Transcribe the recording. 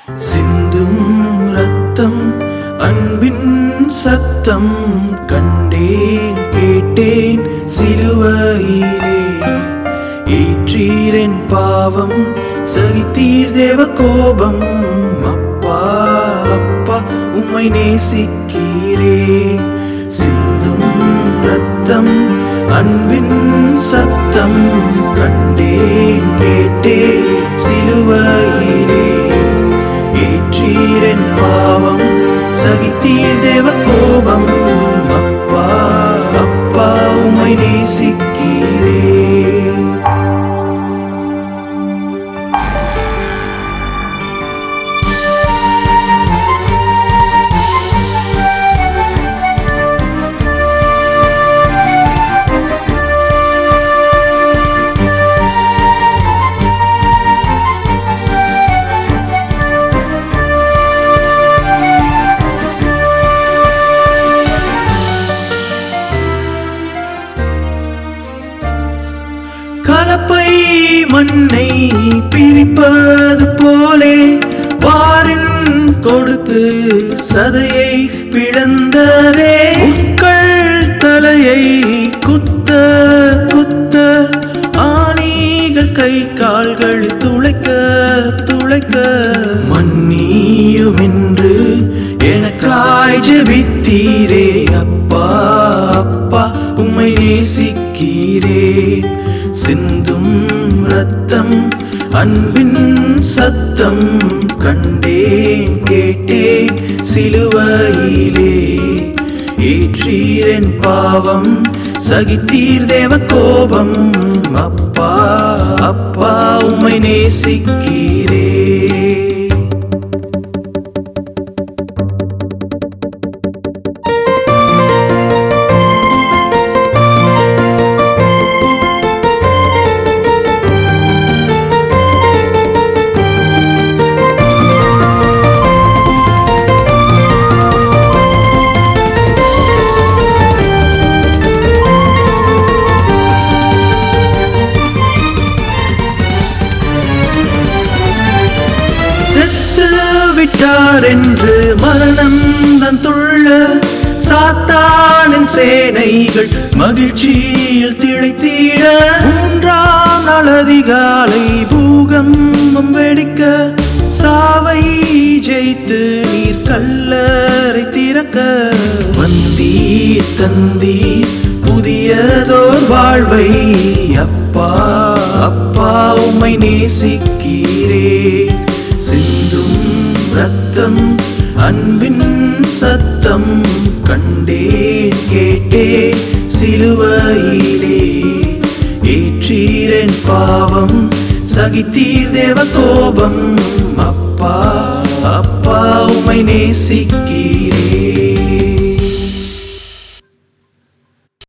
சிந்தும் ரத்தம் அன்பின் சத்தம் கண்டேன் கேட்டேன் சிலுவையிலே ஏற்றீரென் பாவம் சகித்தீர் தேவ கோபம் அப்பா அப்பா உம்மை நேசிக்கிறே சிந்தும் ரத்தம் அன்பின் சத்தம் கண்டேன் கேட்டேன் சிலுவையிலே ஏற்றீரென் பாவம் சகித்தீர் தேவ கோபம் அப்பா அப்பா உம்மை நேசிக்கிறே கலப்பை மண்ணை பிரிப்பது போலே வாரின் கொடுக்கு சதையை பிளந்ததே உட்கள் தலையை குத்த குத்த ஆணிகள் கை கால்கள் துளைக்க துளைக்க மன்னியும் என்று எனக்காய் ஜெபித்தீரே அப்பா அப்பா உம்மை நேசிக்கிறேன் சிந்தும் ரத்தம் அன்பின் சத்தம் கண்டேன் கேட்டேன் சிலுவையிலே ஏற்றீரென் பாவம் சகித்தீர் தேவ கோபம் அப்பா அப்பா உம்மை நேசிக்கிறே செத்து விட்டார் என்று மரணம் தன் துள்ள சாத்தானின் சேனைகள் மகிழ்ச்சியில் திளைத்திட மூன்றாம் நாள் அதிகாலை பூகம்பம் வெடிக்க சாவை ஜெயித்து நீர் கல்லறை திறக்க வந்தீர் தந்தீர் புதியதோர் வாழ்வை அப்பா அப்பா உம்மை நேசிக்கிறே சிந்தும் ரத்தம் அன்பின் சத்தம் கண்டேன் கேட்டேன் சிலுவையிலே ஏற்றீரென் பாவம் சகித்தீர் தேவ கோபம் அப்பா அப்பா உம்மை நேசிக்கிறே